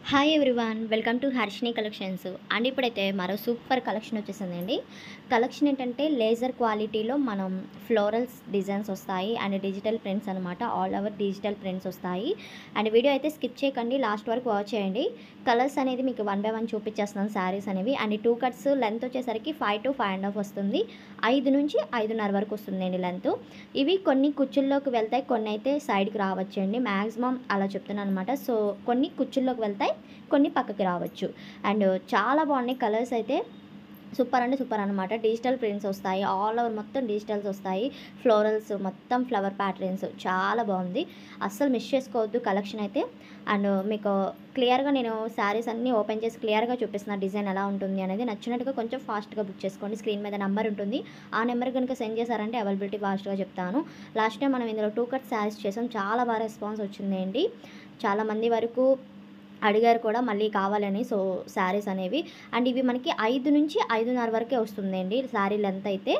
hi everyone welcome to Harshini collections and ఇప్పుడైతే మరో super collection వచ్చేసిందండి కలెక్షన్ ఏంటంటే లేజర్ క్వాలిటీలో మనం ఫ్లోరల్స్ డిజైన్స్ వస్తాయి అండ్ డిజిటల్ ప్రింట్స్ అనమాట ఆల్ ఓవర్ డిజిటల్ ప్రింట్స్ వస్తాయి అండ్ వీడియో అయితే స్కిప్ చేయకండి లాస్ట్ వరకు వాచ్ చేయండి కలర్స్ అనేది మీకు వన్ బై వన్ చూపించేస్తున్నాను శారీస్ అనేవి అండ్ టూ కట్స్ లెంత్ వచ్చేసరికి five to five and half వస్తుంది ఐదు నుంచి ఐదున్నర వరకు వస్తుందండి లెంత్ ఇవి కొన్ని కుచ్చుల్లోకి వెళ్తాయి కొన్ని అయితే సైడ్కి రావచ్చండి మ్యాక్సిమం అలా చెప్తున్నాను అనమాట సో కొన్ని కుచ్చుల్లోకి వెళ్తాయి కొన్ని పక్కకి రావచ్చు అండ్ చాలా బాగున్నాయి కలర్స్ అయితే సూపర్ అంటే సూపర్ అనమాట డిజిటల్ ప్రింట్స్ వస్తాయి ఆల్ ఓవర్ మొత్తం డిజిటల్స్ వస్తాయి ఫ్లోరల్స్ మొత్తం ఫ్లవర్ ప్యాటర్న్స్ చాలా బాగుంది అస్సలు మిస్ చేసుకోవద్దు కలెక్షన్ అయితే అండ్ మీకు క్లియర్గా నేను శారీస్ అన్నీ ఓపెన్ చేసి క్లియర్గా చూపిస్తున్న డిజైన్ ఎలా ఉంటుంది అనేది నచ్చినట్టుగా కొంచెం ఫాస్ట్గా బుక్ చేసుకోండి స్క్రీన్ మీద నెంబర్ ఉంటుంది ఆ నెంబర్ కనుక సెండ్ చేశారంటే అవైలబిలిటీ ఫాస్ట్గా చెప్తాను లాస్ట్ టైం మనం ఇందులో టూ కట్ శారీస్ చేసాం చాలా బాగా రెస్పాన్స్ వచ్చిందండి చాలామంది వరకు అడిగారు కూడా మళ్ళీ కావాలని సో శారీస్ అనేవి అండ్ ఇవి మనకి ఐదు నుంచి ఐదున్నర వరకే వస్తుందండి శారీ లెంత్ అయితే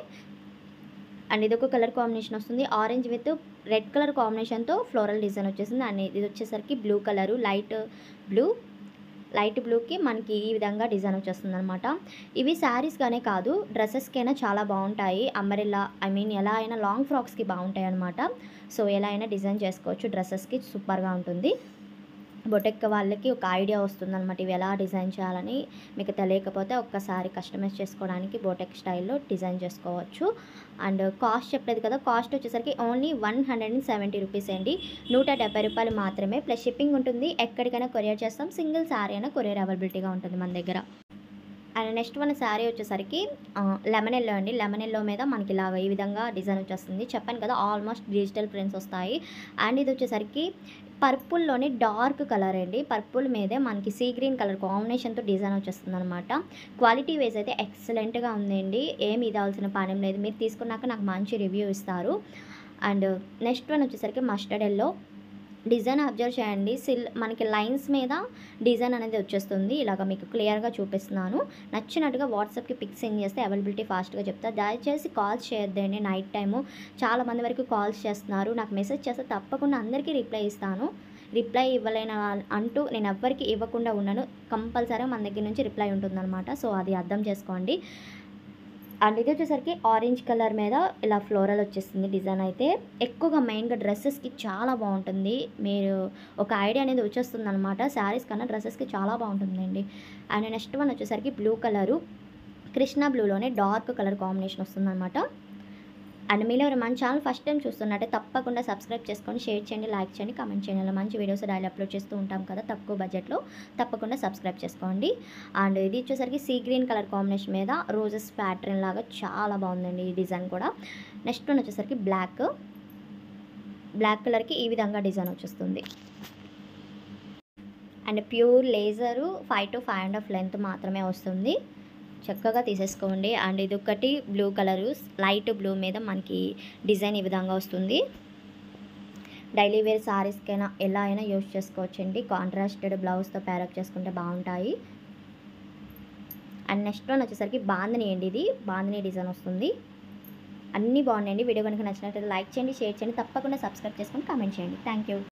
అండ్ ఇది ఒక కలర్ కాంబినేషన్ వస్తుంది ఆరెంజ్ విత్ రెడ్ కలర్ కాంబినేషన్తో ఫ్లోరల్ డిజైన్ వచ్చేసింది అండ్ ఇది వచ్చేసరికి blue colour light blue light బ్లూకి మనకి ఈ విధంగా డిజైన్ వచ్చేస్తుంది అనమాట ఇవి శారీస్గానే కాదు డ్రెస్సెస్కైనా చాలా బాగుంటాయి అమ్మరిల్లా ఐ మీన్ ఎలా అయినా లాంగ్ ఫ్రాక్స్కి బాగుంటాయి అనమాట సో ఎలా అయినా డిజైన్ చేసుకోవచ్చు డ్రెస్సెస్కి సూపర్గా ఉంటుంది బొటెక్క వాళ్ళకి ఒక ఐడియా వస్తుందన్నమాట ఇవి ఎలా డిజైన్ చేయాలని మీకు తెలియకపోతే ఒక్కసారి కస్టమైజ్ చేసుకోవడానికి బోటెక్ స్టైల్లో డిజైన్ చేసుకోవచ్చు అండ్ కాస్ట్ చెప్పలేదు కదా కాస్ట్ వచ్చేసరికి only one hundred and seventy rupees అండి నూట డెబ్బై రూపాయలు మాత్రమే ప్లస్ షిప్పింగ్ ఉంటుంది ఎక్కడికైనా కొరియర్ చేస్తాం సింగిల్ శారీ అయినా కొరియర్ అవైలబిలిటీగా ఉంటుంది మన దగ్గర అండ్ నెక్స్ట్ మన శారీ వచ్చేసరికి లెమన్ ఎల్లో అండి లెమన్ ఎల్లో మీద మనకి ఇలాగ ఈ విధంగా డిజైన్ వచ్చేస్తుంది చెప్పాను కదా ఆల్మోస్ట్ డిజిటల్ ప్రింట్స్ వస్తాయి అండ్ ఇది వచ్చేసరికి పర్పుల్లోని డార్క్ కలర్ అండి పర్పుల్ మీదే మనకి సీ గ్రీన్ కలర్ కాంబినేషన్తో డిజైన్ వచ్చేస్తుంది అనమాట క్వాలిటీ వైజ్ అయితే ఎక్సలెంట్గా ఉందండి ఏమి ఇదాల్సిన పని లేదు మీరు తీసుకున్నాక నాకు మంచి రివ్యూ ఇస్తారు అండ్ నెక్స్ట్ వన్ వచ్చేసరికి మస్టర్డ్ ఎల్లో డిజైన్ అబ్జర్వ్ చేయండి సిల్ మనకి లైన్స్ మీద డిజైన్ అనేది వచ్చేస్తుంది ఇలాగ మీకు క్లియర్గా చూపిస్తున్నాను నచ్చినట్టుగా వాట్సాప్కి పిక్ సెండ్ చేస్తే అవైలబిలిటీ ఫాస్ట్గా చెప్తా దయచేసి కాల్స్ చేయొద్దండి నైట్ టైము చాలామంది వరకు కాల్స్ చేస్తున్నారు నాకు మెసేజ్ చేస్తే తప్పకుండా అందరికీ రిప్లై ఇస్తాను రిప్లై ఇవ్వలేన అంటూ నేను ఎవ్వరికి ఇవ్వకుండా ఉన్నాను కంపల్సరీగా మన దగ్గర నుంచి రిప్లై ఉంటుందన్నమాట సో అది అర్థం చేసుకోండి అండ్ ఇది వచ్చేసరికి ఆరెంజ్ కలర్ మీద ఇలా ఫ్లోరల్ వచ్చేస్తుంది డిజైన్ అయితే ఎక్కువగా మెయిన్గా డ్రెస్సెస్కి చాలా బాగుంటుంది మీరు ఒక ఐడియా అనేది వచ్చేస్తుంది అనమాట శారీస్ కన్నా డ్రెస్సెస్కి చాలా బాగుంటుందండి అండ్ నెక్స్ట్ వన్ వచ్చేసరికి బ్లూ కలరు కృష్ణ బ్లూలోనే డార్క్ కలర్ కాంబినేషన్ వస్తుందన్నమాట అండ్ మీరు ఎవరు మన ఛానల్ ఫస్ట్ టైం చూస్తున్నట్టే తప్పకుండా సబ్స్క్రైబ్ చేసుకొని షేర్ చేయండి లైక్ చేయండి కామెంట్ చేయండి అలా మంచి వీడియోస్ డైలీ అప్లోడ్ చేస్తూ ఉంటాం కదా తక్కువ బడ్జెట్లో తప్పకుండా సబ్స్క్రైబ్ చేసుకోండి అండ్ ఇది వచ్చేసరికి సీ గ్రీన్ కలర్ కాంబినేషన్ మీద రోజెస్ ప్యాటర్న్ లాగా చాలా బాగుందండి ఈ డిజైన్ కూడా నెక్స్ట్ వన్ వచ్చేసరికి బ్లాక్ బ్లాక్ కలర్కి ఈ విధంగా డిజైన్ వచ్చేస్తుంది and pure laser five to five and half length మాత్రమే వస్తుంది చక్కగా తీసేసుకోండి అండ్ ఇది ఒకటి బ్లూ కలరు లైట్ బ్లూ మీద మనకి డిజైన్ ఈ విధంగా వస్తుంది డైలీ వేర్ సారీస్కైనా ఎలా అయినా యూజ్ చేసుకోవచ్చండి కాంట్రాస్టెడ్ బ్లౌజ్తో ప్యారప్ చేసుకుంటే బాగుంటాయి అండ్ నెక్స్ట్ వన్ వచ్చేసరికి బాందని అండి ఇది బాందని డిజైన్ వస్తుంది అన్నీ బాగున్నాయండి వీడియో కనుక నచ్చినట్లయితే లైక్ చేయండి షేర్ చేయండి తప్పకుండా సబ్స్క్రైబ్ చేసుకొని కామెంట్ చేయండి థ్యాంక్ యూ